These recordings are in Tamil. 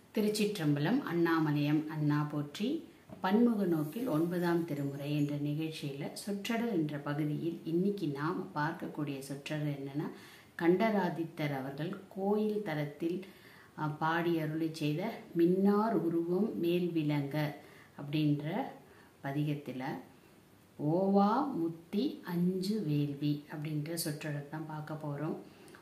திருச்சிற்றம்பலம் அண்ணாமலையம் அண்ணா போற்றி பன்முக நோக்கில் ஒன்பதாம் திருமுறை என்ற நிகழ்ச்சியில் சொற்றொடர் என்ற பகுதியில் இன்னைக்கு நாம் பார்க்கக்கூடிய சொற்றொடர் என்னன்னா கண்டராதித்தர் அவர்கள் கோயில் தலத்தில் அஹ், பாடி அருளி செய்த மின்னார் உருவம் மேல் விளங்க அப்படின்ற பதிகத்தில் ஓவா முத்தி அஞ்சு வேள்வி அப்படின்ற சொற்றொடர் தான் பார்க்க போகிறோம்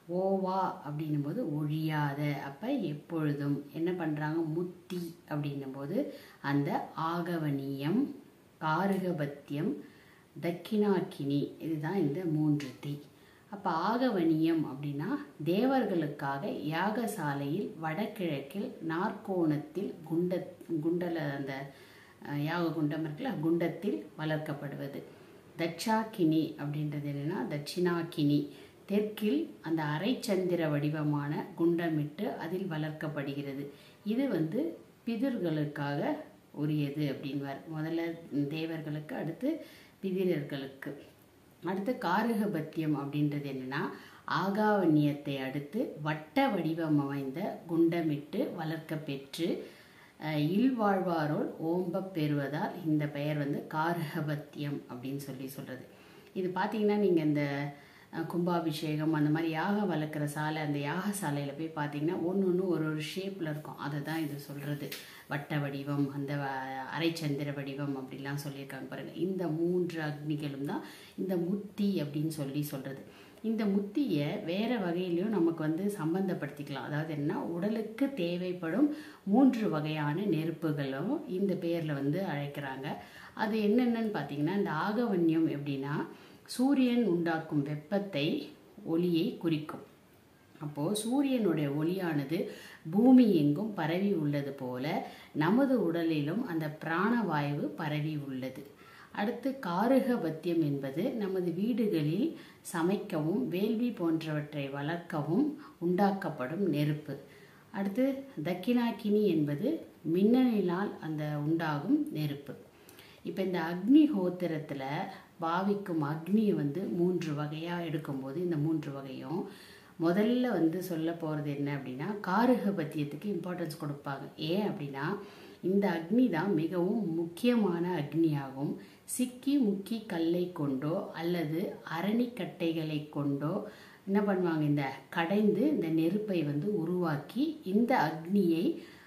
ஓவா அப்படின்னும் போது ஒழியாத அப்போ எப்பொழுதும் என்ன பண்ணுறாங்க முத்தி அப்படின்னும் போது அந்த ஆகவனியம் காருகபத்தியம் தக்கினாக்கினி இதுதான் இந்த மூன்று தீ அப்போ ஆகவனியம் அப்படின்னா தேவர்களுக்காக யாகசாலையில் வடகிழக்கில் நாற்கோணத்தில் குண்ட குண்டல அந்த அஹ், யாக குண்டம் இருக்குல்ல குண்டத்தில் வளர்க்கப்படுவது தட்சாக்கினி அப்படின்றது என்னன்னா தட்சிணாக்கினி தெற்கில் அந்த அரைச்சந்திர வடிவமான குண்டமிட்டு அதில் வளர்க்கப்படுகிறது இது வந்து பிதர்களுக்காக உரியது அப்படின்வார் முதல்ல தேவர்களுக்கு அடுத்து பிதிரர்களுக்கு அடுத்து காருகபத்தியம் அப்படின்றது என்னன்னா ஆகாவன்யத்தை அடுத்து வட்ட வடிவம் அமைந்த குண்டமிட்டு வளர்க்க பெற்று அஹ், இல்வாழ்வாரோல் ஓம்பப் பெறுவதால் இந்த பெயர் வந்து காருகபத்தியம் அப்படின்னு சொல்லி சொல்றது இது பார்த்தீங்கன்னா நீங்கள் இந்த அஹ், கும்பாபிஷேகம் அந்த மாதிரி யாகம் வளர்க்குற சாலை அந்த யாக சாலையில் போய் பார்த்தீங்கன்னா ஒன்று ஒன்று ஒரு ஒரு ஷேப்பில் இருக்கும் அதை தான் இது சொல்கிறது வட்ட வடிவம் அந்த வ- அரைச்சந்திர வடிவம் அப்படிலாம் சொல்லியிருக்காங்க பாருங்க இந்த மூன்று அக்னிகளும் தான் இந்த முத்தி அப்படின்னு சொல்லி சொல்கிறது இந்த முத்தியை வேற வகையிலையும் நமக்கு வந்து சம்பந்தப்படுத்திக்கலாம் அதாவது என்ன உடலுக்கு தேவைப்படும் மூன்று வகையான நெருப்புகளும் இந்த பேரில் வந்து அழைக்கிறாங்க அது என்னென்னன்னு பார்த்தீங்கன்னா இந்த ஆகவன்யம் எப்படின்னா சூரியன் உண்டாக்கும் வெப்பத்தை ஒளியை குறிக்கும் அப்போது சூரியனுடைய ஒளியானது பூமி எங்கும் பரவி உள்ளது போல நமது உடலிலும் அந்த பிராணவாயு பரவி உள்ளது அடுத்து காருகபத்தியம் என்பது நமது வீடுகளில் சமைக்கவும் வேள்வி போன்றவற்றை வளர்க்கவும் உண்டாக்கப்படும் நெருப்பு அடுத்து தக்கினாக்கினி என்பது மின்னலினால் அந்த உண்டாகும் நெருப்பு இப்போ இந்த அக்னி ஹோத்திரத்தில் பாவிக்கும் அக்னியை வந்து மூன்று வகையாக எடுக்கும்போது இந்த மூன்று வகையும் முதல்ல வந்து சொல்ல போகிறது என்ன அப்படின்னா காருகபத்தியத்துக்கு இம்பார்ட்டன்ஸ் கொடுப்பாங்க ஏன் அப்படின்னா இந்த அக்னி தான் மிகவும் முக்கியமான அக்னியாகும் சிக்கி முக்கி கல்லை கொண்டோ அல்லது அரணிக்கட்டைகளை கொண்டோ என்ன பண்ணுவாங்க இந்த கடைந்து இந்த நெருப்பை வந்து உருவாக்கி இந்த அக்னியை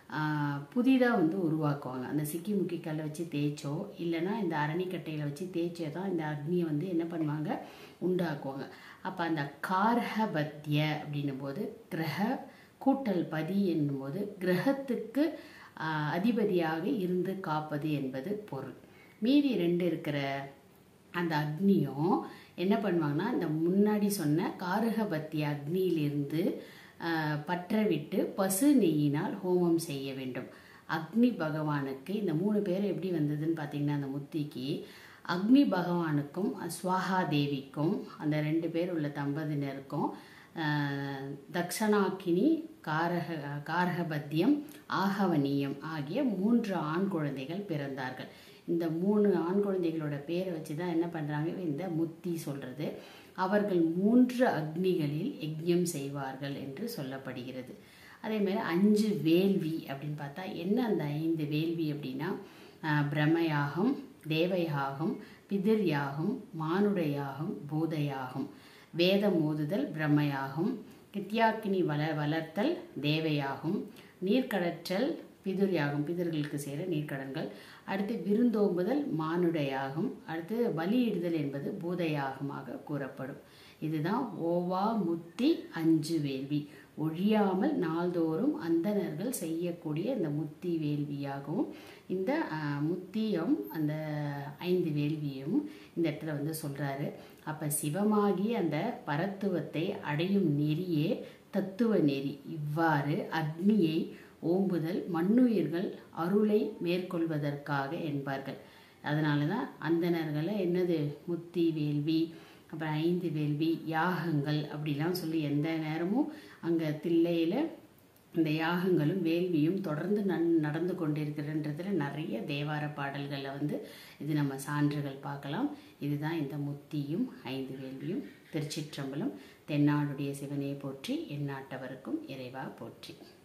புதிதாக வந்து உருவாக்குவாங்க அந்த சிக்கி முக்கி கல்லை வச்சு தேய்ச்சோ இல்லைன்னா இந்த அரணிக்கட்டையில் வச்சு தேய்ச்சோ தான் இந்த அக்னியை வந்து என்ன பண்ணுவாங்க உண்டாக்குவாங்க அப்போ அந்த கார்ஹபத்ய அப்படின்னும் போது கிரக கூட்டல் பதி என்னும்போது கிரகத்துக்கு ஆஹ், அதிபதியாக இருந்து காப்பது என்பது பொருள் மீதி ரெண்டு இருக்கிற அந்த அக்னியும் என்ன பண்ணுவாங்கன்னா இந்த முன்னாடி சொன்ன காருகபத்திய அக்னியிலிருந்து ஆஹ், பற்ற விட்டு பசு நெய்யினால் ஹோமம் செய்ய வேண்டும் அக்னி பகவானுக்கு இந்த மூணு பேர் எப்படி வந்ததுன்னு பார்த்தீங்கன்னா அந்த முத்திக்கு அக்னி பகவானுக்கும் ஸ்வாஹா தேவிக்கும் அந்த ரெண்டு பேர் உள்ள தம்பதியினருக்கும் ஆஹ், தக்ஷணாக்கினி காரக காரகபத்தியம் ஆகவனியம் ஆகிய மூன்று ஆண் குழந்தைகள் பிறந்தார்கள் இந்த மூணு ஆண் குழந்தைகளோட பேரை வச்சு தான் என்ன பண்ணுறாங்க இந்த முத்தி சொல்கிறது அவர்கள் மூன்று அக்னிகளில் யஜ்ஞம் செய்வார்கள் என்று சொல்லப்படுகிறது அதே மாதிரி அஞ்சு வேள்வி அப்படின்னு பார்த்தா என்ன அந்த ஐந்து வேள்வி அப்படின்னா ஆஹ், பிரம்மயாகம் தேவயாகம் பிதிர்யாகம் மானுடயாகம் பூதயாகம் வேதம் ஓதுதல் பிரம்மயாகும் கித்யாக்கினி வள வளர்த்தல் தேவையாகும் நீர்க்கடற்றல் பிதுர்யாகும் பிதர்களுக்கு சேர நீர்க்கடன்கள் அடுத்து விருந்தோம்புதல் மானுடையாகும் அடுத்து பலியிடுதல் என்பது பூதையாகமாக கூறப்படும் இதுதான் ஓவா முத்தி அஞ்சு வேள்வி ஒழியாமல் நாள்தோறும் அந்தணர்கள் செய்யக்கூடிய இந்த முத்தி வேள்வியாகவும் இந்த ஆஹ், முத்தியும் அந்த ஐந்து வேள்வியும் இந்த இடத்துல வந்து சொல்றாரு அப்ப சிவமாகி அந்த பரத்துவத்தை அடையும் நெறியே தத்துவ நெறி இவ்வாறு அக்னியை ஓம்புதல் மண்ணுயிர்கள் அருளை மேற்கொள்வதற்காக என்பார்கள் அதனால தான் அந்தணர்களை என்னது முத்தி வேள்வி அப்புறம் ஐந்து வேள்வி யாகங்கள் அப்படிலாம் சொல்லி எந்த நேரமும் அங்கே தில்லையில் இந்த யாகங்களும் வேள்வியும் தொடர்ந்து நன் நடந்து கொண்டிருக்கிறன்றதுல நிறைய தேவார பாடல்களில் வந்து இது நம்ம சான்றுகள் பார்க்கலாம் இதுதான் இந்த முத்தியும் ஐந்து வேள்வியும் திருச்சிற்றம்பலம் தென்னாடுடைய சிவனே போற்றி எந்நாட்டவருக்கும் இறைவா போற்றி